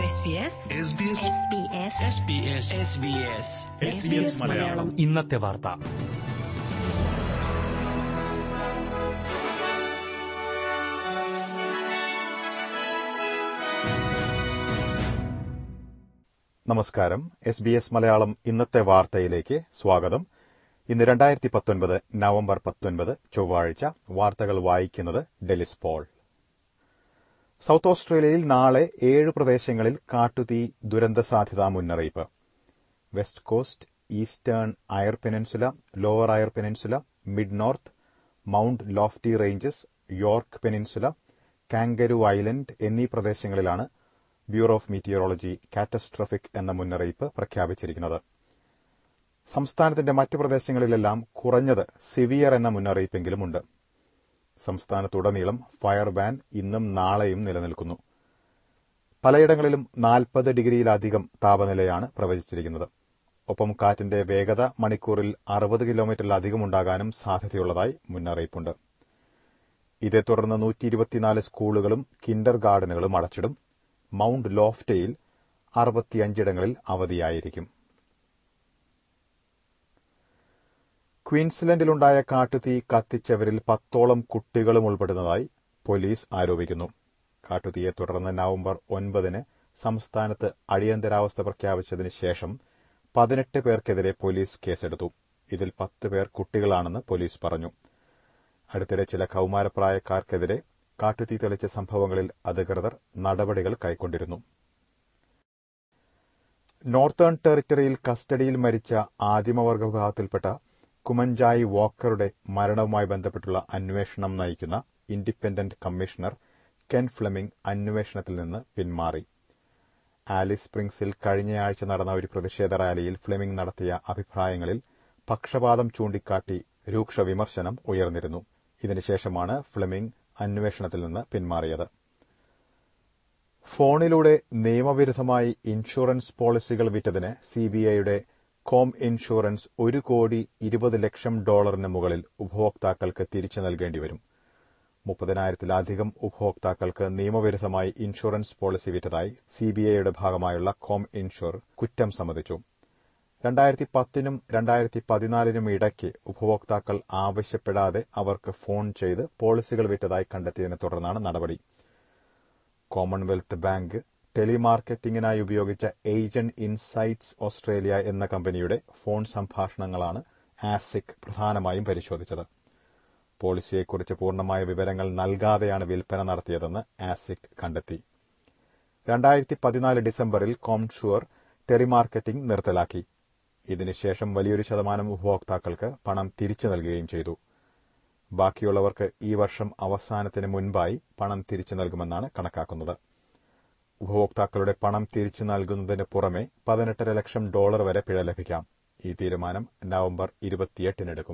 SBS SBS SBS SBS SBS SBS Malayalam ഇന്നത്തെ വാർത്ത നമസ്കാരം എസ് ബി എസ് മലയാളം ഇന്നത്തെ വാർത്തയിലേക്ക് സ്വാഗതം ഇന്ന് രണ്ടായിരത്തി പത്തൊൻപത് നവംബർ പത്തൊൻപത് ചൊവ്വാഴ്ച വാർത്തകൾ വായിക്കുന്നത് ഡെലിസ് പോൾ സൌത്ത് ഓസ്ട്രേലിയയിൽ നാളെ ഏഴ് പ്രദേശങ്ങളിൽ കാട്ടുതീ ദുരന്ത സാധ്യതാ മുന്നറിയിപ്പ് West Coast Eastern Eyre Peninsula Lower Eyre Peninsula Mid North Mount Lofty Ranges York Peninsula Kangaroo Island എന്നീ പ്രദേശങ്ങളിലാണ് ബ്യൂറോ ഓഫ് മീറ്റിയോളജി കാറ്റസ്ട്രോഫിക് എന്ന മുന്നറിയിപ്പ് പ്രഖ്യാപിച്ചിരിക്കുന്നത് സംസ്ഥാനത്തിന്റെ മറ്റു പ്രദേശങ്ങളിലെല്ലാം കുറഞ്ഞത് സിവിയർ എന്ന മുന്നറിയിപ്പെങ്കിലുമുണ്ട് സംസ്ഥാനത്തുടനീളം ഫയർ ബാൻ ഇന്നും നാളെയും നിലനിൽക്കുന്നു പലയിടങ്ങളിലും നാൽപ്പത് ഡിഗ്രിയിലധികം താപനിലയാണ് പ്രവചിച്ചിരിക്കുന്നത് ഒപ്പം കാറ്റിന്റെ വേഗത മണിക്കൂറിൽ അറുപത് കിലോമീറ്ററിലധികം ഉണ്ടാകാനും സാധ്യതയുള്ളതായി മുന്നറിയിപ്പുണ്ട് ഇതേ തുടർന്ന് നൂറ്റി ഇരുപത്തിനാല് സ്കൂളുകളും കിൻഡർ ഗാർഡനുകളും അടച്ചിടും മൌണ്ട് ലോഫ്റ്റയിൽ അറുപത്തിയഞ്ചിടങ്ങളിൽ അവധിയായിരിക്കും ക്വീൻസ്ലൻഡിലുണ്ടായ കാട്ടുതീ കത്തിച്ചവരിൽ പത്തോളം കുട്ടികളും ഉൾപ്പെടുന്നതായി പോലീസ് ആരോപിക്കുന്നു കാട്ടുതീയെ തുടർന്ന് നവംബർ ഒൻപതിന് സംസ്ഥാനത്ത് അടിയന്തരാവസ്ഥ പ്രഖ്യാപിച്ചതിന് ശേഷം പതിനെട്ട് പേർക്കെതിരെ പോലീസ് കേസെടുത്തു ഇതിൽ പത്ത് പേർ കുട്ടികളാണെന്ന് പോലീസ് പറഞ്ഞു അടുത്തിടെ ചില കൌമാരപ്രായക്കാർക്കെതിരെ കാട്ടുതീ തെളിച്ച സംഭവങ്ങളിൽ അധികൃതർ നടപടികൾ കൈക്കൊണ്ടിരുന്നു നോർത്തേൺ ടെറിറ്ററിയിൽ കസ്റ്റഡിയിൽ മരിച്ച ആദിമവർഗ വിഭാഗത്തിൽപ്പെട്ട കുമഞ്ചായി വാക്കറുടെ മരണവുമായി ബന്ധപ്പെട്ടുള്ള അന്വേഷണം നയിക്കുന്ന ഇൻഡിപെൻഡന്റ് കമ്മീഷണർ കെൻ ഫ്ലെമിംഗ് അന്വേഷണത്തിൽ നിന്ന് പിന്മാറി ആലിസ് സ്പ്രിംഗ്സിൽ കഴിഞ്ഞയാഴ്ച നടന്ന ഒരു പ്രതിഷേധ റാലിയിൽ ഫ്ലെമിംഗ് നടത്തിയ അഭിപ്രായങ്ങളിൽ പക്ഷപാതം ചൂണ്ടിക്കാട്ടി രൂക്ഷ വിമർശനം ഉയർന്നിരുന്നു ഇതിനുശേഷമാണ് ഫ്ലെമിംഗ് അന്വേഷണത്തിൽ നിന്ന് പിന്മാറിയത് ഫോണിലൂടെ നിയമവിരുദ്ധമായി ഇൻഷുറൻസ് പോളിസികൾ വിറ്റതിന് സിബിഐയുടെ കോം ഇൻഷുറൻസ് ഒരു കോടി ഇരുപത് ലക്ഷം ഡോളറിന് മുകളിൽ ഉപഭോക്താക്കൾക്ക് തിരിച്ചു നൽകേണ്ടിവരും മുപ്പതിനായിരത്തിലധികം ഉപഭോക്താക്കൾക്ക് നിയമവിരുദ്ധമായി ഇൻഷുറൻസ് പോളിസി വിറ്റതായി സിബിഐയുടെ ഭാഗമായുള്ള കോം ഇൻഷുർ കുറ്റം സമ്മതിച്ചു രണ്ടായിരത്തി പത്തിനും രണ്ടായിരത്തി പതിനാലിനും ഇടയ്ക്ക് ഉപഭോക്താക്കൾ ആവശ്യപ്പെടാതെ അവർക്ക് ഫോൺ ചെയ്ത് പോളിസികൾ വിറ്റതായി കണ്ടെത്തിയതിനെ തുടർന്നാണ് നടപടി കോമൺവെൽത്ത് ബാങ്ക് ടെലിമാർക്കറ്റിംഗിനായി ഉപയോഗിച്ച ഏജന്റ് ഇൻസൈറ്റ്സ് ഓസ്ട്രേലിയ എന്ന കമ്പനിയുടെ ഫോൺ സംഭാഷണങ്ങളാണ് ആസിക് പ്രധാനമായും പരിശോധിച്ചത് പോളിസിയെക്കുറിച്ച് പൂർണ്ണമായ വിവരങ്ങൾ നൽകാതെയാണ് വിൽപ്പന നടത്തിയതെന്ന് ആസിക് കണ്ടെത്തി രണ്ടായിരത്തി പതിനാല് ഡിസംബറിൽ കോംഷുവർ ടെലിമാർക്കറ്റിംഗ് നിർത്തലാക്കി ഇതിനുശേഷം വലിയൊരു ശതമാനം ഉപഭോക്താക്കൾക്ക് പണം തിരിച്ചു നൽകുകയും ചെയ്തു ബാക്കിയുള്ളവർക്ക് ഈ വർഷം അവസാനത്തിന് മുൻപായി പണം തിരിച്ചു നൽകുമെന്നാണ് കണക്കാക്കുന്നത് ഉപഭോക്താക്കളുടെ പണം തിരിച്ചു നൽകുന്നതിന് പുറമെ പതിനെട്ടര ലക്ഷം ഡോളർ വരെ പിഴ ലഭിക്കാം ഈ തീരുമാനം നവംബർ ഇരുപത്തിയെട്ടിനെടുക്കും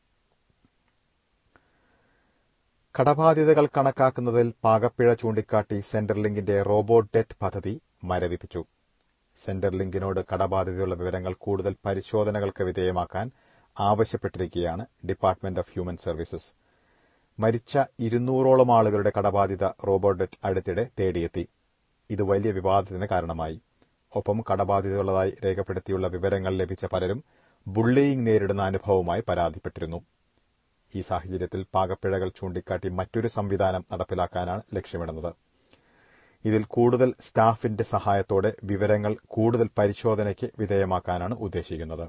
കടബാധ്യതകൾ കണക്കാക്കുന്നതിൽ പാകപ്പിഴ ചൂണ്ടിക്കാട്ടി സെന്റർലിങ്കിന്റെ റോബോട്ട് ഡെറ്റ് പദ്ധതി മരവിപ്പിച്ചു സെന്റർലിങ്കിനോട് കടബാധ്യതയുള്ള വിവരങ്ങൾ കൂടുതൽ പരിശോധനകൾക്ക് വിധേയമാക്കാൻ ആവശ്യപ്പെട്ടിരിക്കുകയാണ് ഡിപ്പാർട്ട്മെന്റ് ഓഫ് ഹ്യൂമൻ സർവീസസ് മരിച്ച ഇരുന്നൂറോളം ആളുകളുടെ കടബാധ്യത റോബോട്ട് ഡെറ്റ് അടുത്തിടെ തേടിയെത്തി ഇത് വലിയ വിവാദത്തിന് കാരണമായി ഒപ്പം കടബാധ്യതയുള്ളതായി രേഖപ്പെടുത്തിയുള്ള വിവരങ്ങൾ ലഭിച്ച പലരും ബുള്ളിയിങ് നേരിടുന്ന അനുഭവവുമായി പരാതിപ്പെട്ടിരുന്നു ഈ സാഹചര്യത്തിൽ പാകപ്പിഴകൾ ചൂണ്ടിക്കാട്ടി മറ്റൊരു സംവിധാനം നടപ്പിലാക്കാനാണ് ലക്ഷ്യമിടുന്നത് ഇതിൽ കൂടുതൽ സ്റ്റാഫിന്റെ സഹായത്തോടെ വിവരങ്ങൾ കൂടുതൽ പരിശോധനയ്ക്ക് വിധേയമാക്കാനാണ് ഉദ്ദേശിക്കുന്നത്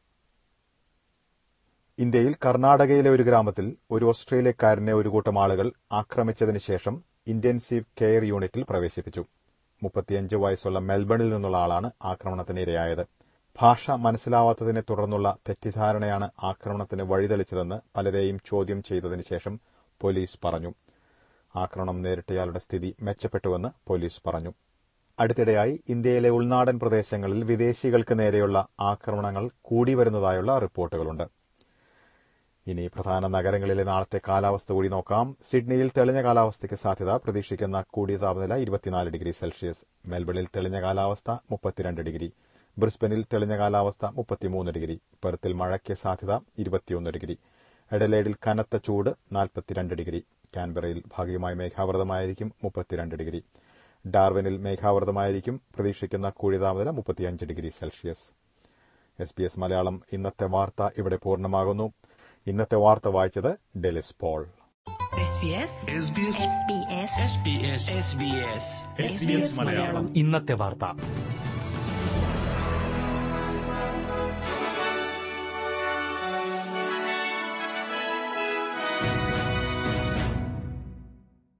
ഇന്ത്യയിൽ കർണാടകയിലെ ഒരു ഗ്രാമത്തിൽ ഒരു ഓസ്ട്രേലിയക്കാരനെ ഒരു കൂട്ടം ആളുകൾ ആക്രമിച്ചതിന് ശേഷം ഇന്റൻസീവ് കെയർ യൂണിറ്റിൽ പ്രവേശിപ്പിച്ചു മുപ്പത്തിയഞ്ച് വയസ്സുള്ള മെൽബണിൽ നിന്നുള്ള ആളാണ് ആക്രമണത്തിന് ഇരയായത് ഭാഷ മനസ്സിലാവാത്തതിനെ തുടർന്നുള്ള തെറ്റിദ്ധാരണയാണ് ആക്രമണത്തിന് വഴിതെളിച്ചതെന്ന് പലരെയും ചോദ്യം ചെയ്തതിനു ശേഷം പോലീസ് പറഞ്ഞു ആക്രമണം നേരിട്ടയാളുടെ സ്ഥിതി മെച്ചപ്പെട്ടുവെന്ന് പോലീസ് പറഞ്ഞു അടുത്തിടെയായി ഇന്ത്യയിലെ ഉൾനാടൻ പ്രദേശങ്ങളിൽ വിദേശികൾക്ക് നേരെയുള്ള ആക്രമണങ്ങൾ കൂടി വരുന്നതായുള്ള റിപ്പോർട്ടുകളുണ്ട് ഇനി പ്രധാന നഗരങ്ങളിലെ നാളത്തെ കാലാവസ്ഥ കൂടി നോക്കാം സിഡ്നിയിൽ തെളിഞ്ഞ കാലാവസ്ഥയ്ക്ക് സാധ്യത പ്രതീക്ഷിക്കുന്ന കൂടിയ താപനില ഇരുപത്തിനാല് ഡിഗ്രി സെൽഷ്യസ് മെൽബണിൽ തെളിഞ്ഞ കാലാവസ്ഥ മുപ്പത്തിരണ്ട് ഡിഗ്രി ബ്രിസ്ബനിൽ തെളിഞ്ഞ കാലാവസ്ഥ മുപ്പത്തിമൂന്ന് ഡിഗ്രി പെർത്തിൽ മഴയ്ക്ക് സാധ്യത ഇരുപത്തിയൊന്ന് ഡിഗ്രി എഡലേഡിൽ കനത്ത ചൂട് നാൽപ്പത്തിരണ്ട് ഡിഗ്രി കാൻബറയിൽ ഭാഗികമായി മേഘാവൃതമായിരിക്കും മുപ്പത്തിരണ്ട് ഡിഗ്രി ഡാർവിനിൽ മേഘാവൃതമായിരിക്കും പ്രതീക്ഷിക്കുന്ന കൂടിതാപനില മുപ്പത്തിയഞ്ച് degree Celsius S B S Malayalam ഇന്നത്തെ വാർത്ത ഇവിടെ പൂർണ്ണമാകുന്നു ഇന്നത്തെ വാർത്ത വായിച്ചത് Delys Paul SBS SBS SBS SBS SBS Malayalam ഇന്നത്തെ വാർത്ത